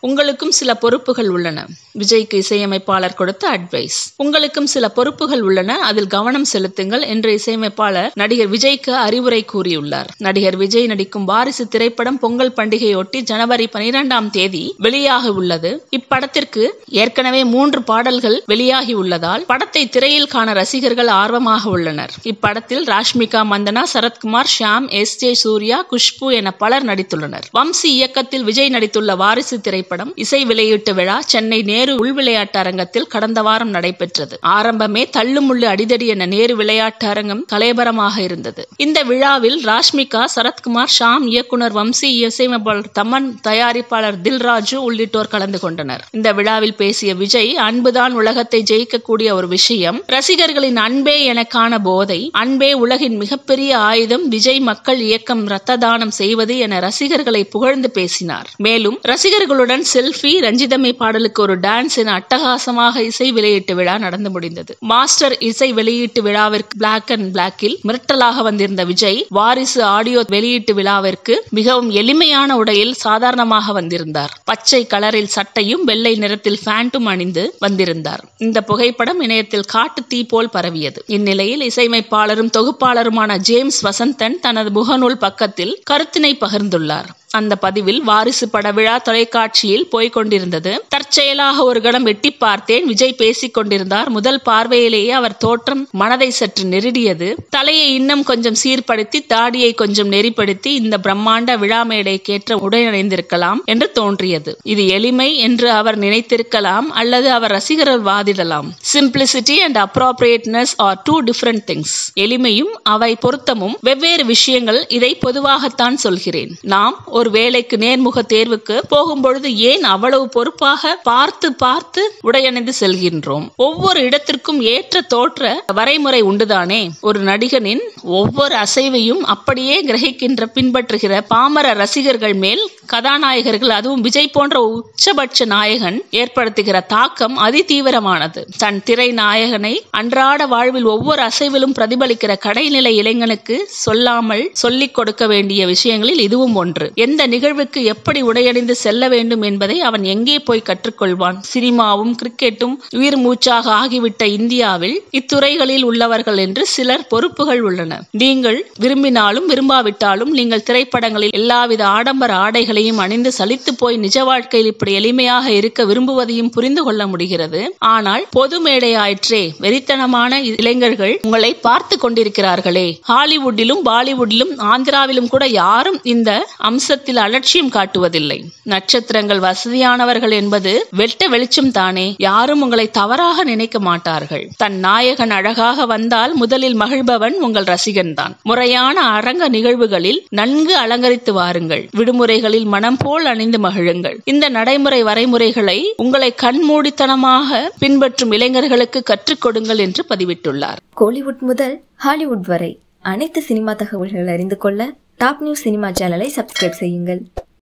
உங்களுக்கும் சில பொறுப்புகள் உள்ளன விஜய்க்கு இசையமைப்பாளர் கொடுத்த அட்வைஸ் உங்களுக்கும் சில பொறுப்புகள் உள்ளன அதில் கவனம் செலுத்துங்கள் என்று இசையமைப்பாளர் நடிகர் விஜய்க்கு அறிவுரை கூறியுள்ளார் நடிகர் விஜய் நடிக்கும் வாரிசு திரைப்படம் பொங்கல் பண்டிகையொட்டி ஜனவரி பனிரெண்டாம் தேதி வெளியாக உள்ளது இப்படத்திற்கு ஏற்கனவே மூன்று பாடல்கள் வெளியாகி உள்ளதால் படத்தை திரையில் காண ரசிகர்கள் ஆர்வமாக உள்ளனர் இப்படத்தில் ராஷ்மிகா மந்தனா சரத்குமார் ஷியாம் எஸ் ஜே சூர்யா குஷ்பு என பலர் நடித்துள்ளனர் வம்சி இயக்கத்தில் விஜய் நடித்துள்ள வாரிசு திரைப்படம் இசை வெளியீட்டு விழா சென்னை நேரு உள் விளையாட்டு அரங்கத்தில் கடந்த வாரம் நடைபெற்றது ஆரம்பமே தள்ளுமுள்ளு அடிதடி என நேரு விளையாட்டு அரங்கம் கலைபரமாக இருந்தது இந்த விழாவில் ராஷ்மிகா சரத்குமார் ஷாம் இயக்குனர் வம்சி இசையமைப்பாளர் தமன் தயாரிப்பாளர் தில்ராஜு உள்ளிட்டோர் கலந்து கொண்டனர் இந்த விழாவில் பேசிய விஜய் அன்புதான் உலகத்தை ஜெயிக்கக்கூடிய ஒரு விஷயம் ரசிகர்களின் அன்பே எனக்கான போதை அன்பே உலகின் மிகப்பெரிய ஆயுதம் விஜய் மக்கள் இயக்கம் ரத்த தானம் செய்வது என ரசிகர்களை புகழ்ந்து பேசினார் மேலும் ரசிகர்களுடன் செல்ஃபி ரஞ்சிதமே பாடலுக்கு ஒரு டான்ஸ் என அட்டகாசமாக இசை வெளியீட்டு விழா நடந்து முடிந்தது மாஸ்டர் இசை வெளியீட்டு விழாவிற்கு பிளாக் அண்ட் பிளாக்கில் மிரட்டலாக வந்திருந்த விஜய் வாரிசு ஆடியோ வெளியீட்டு விழாவிற்கு மிகவும் எளிமையான உடையில் சாதாரணமாக வந்திருந்தார் பச்சை கலரில் சட்டையும் வெள்ளை நிறத்தில் ஃபேண்ட்டும் அணிந்து வந்திருந்தார் இந்த புகைப்படம் இணையத்தில் காட்டு தீ போல் பரவியது இந்நிலையில் இசையமைப்பாளரும் தொகுப்பாளருமான ஜேம்ஸ் வசந்தன் தனது முகநூல் பக்கத்தில் கருத்தினை பகிர்ந்துள்ளார் அந்த பதிவில் வாரிசு பட விழா தொலைக்காட்சியில் போய்க் கொண்டிருந்தது தற்செயலாக ஒரு கணம் எட்டி பார்த்தேன் விஜய் பேசிக் கொண்டிருந்தார் முதல் பார்வையிலேயே அவர் தோற்றம் மனதை சற்று நெருடியது தலையை இன்னும் கொஞ்சம் சீர்படுத்தி தாடியை கொஞ்சம் நெறிப்படுத்தி இந்த பிரம்மாண்ட விழா மேடைக்கேற்ற உடையணிந்திருக்கலாம் என்று தோன்றியது இது எளிமை என்று அவர் நினைத்திருக்கலாம் அல்லது அவர் ரசிகர்கள் வாதிடலாம் simplicity and appropriateness are two different things எளிமையும் அவை பொருத்தமும் வெவ்வேறு விஷயங்கள் இதை பொதுவாகத்தான் சொல்கிறேன் நாம் ஒரு வேலைக்கு நேர்முக தேர்வுக்கு போகும்பொழுது ஏன் அவ்வளவு பொறுப்பாக பார்த்து பார்த்து உடையணிந்து செல்கின்றோம் ஒவ்வொரு இடத்திற்கும் ஏற்ற தோற்ற வரைமுறை உண்டுதானே ஒரு நடிகனின் ஒவ்வொரு அசைவையும் அப்படியே கிரகிக்கின்ற பின்பற்றுகிற பாமர ரசிகர்கள் மேல் கதாநாயகர்கள் அதுவும் விஜய் போன்ற உச்சபட்ச நாயகன் ஏற்படுத்துகிற தாக்கம் அதிதீவிரமானது தன் திரை நாயகனை அன்றாட வாழ்வில் ஒவ்வொரு அசைவிலும் பிரதிபலிக்கிற கடைநிலை இளைஞனுக்கு சொல்லாமல் சொல்லிக் கொடுக்க வேண்டிய விஷயங்களில் இதுவும் ஒன்று எந்த நிகழ்வுக்கு எப்படி உடையணிந்து செல்ல வேண்டும் என்பதை அவன் எங்கே போய் கற்றுக்கொள்வான் சினிமாவும் கிரிக்கெட்டும் உயிர் மூச்சாக ஆகிவிட்ட இந்தியாவில் இத்துறைகளில் உள்ளவர்கள் என்று சிலர் பொறுப்புகள் உள்ளன நீங்கள் விரும்பினாலும் விரும்பாவிட்டாலும் நீங்கள் திரைப்படங்களில் எல்லாவித ஆடம்பர ஆடைகளையும் அணிந்து சலித்து போய் நிஜ வாழ்க்கையில் இப்படி எளிமையாக இருக்க விரும்புவதையும் புரிந்து கொள்ள முடிகிறது ஆனால் பொது மேடையாயிற்றே வெறித்தனமான இளைஞர்கள் உங்களை பார்த்து கொண்டிருக்கிறார்களே ஹாலிவுட்டிலும் பாலிவுட்டிலும் ஆந்திராவிலும் கூட யாரும் இந்த அம்சத்தில் அலட்சியம் காட்டுவதில்லை நட்சத்திரங்கள் வசதியானவர்கள் என்பது வெட்ட வெளிச்சம் தானே யாரும் உங்களை தவறாக நினைக்க மாட்டார்கள் தன் நாயகன் அழகாக வந்தால் முதலில் மகிழ்பவன் உங்கள் ரசிகன் தான் முறையான அரங்க நிகழ்வுகளில் நன்கு அலங்கரித்து வாருங்கள் விடுமுறைகளில் மனம் போல் அணிந்து மகிழுங்கள் இந்த நடைமுறை வரைமுறைகளை உங்களை கண்மூடித்தனமாக பின்பற்றும் இளைஞர்களுக்கு கற்றுக் கொடுங்கள் என்று பதிவிட்டுள்ளார் கோலிவுட் முதல் ஹாலிவுட் வரை அனைத்து சினிமா தகவல்கள் அறிந்து கொள்ள டாப் நியூஸ் சினிமா சேனலை சப்ஸ்கிரைப் செய்யுங்கள்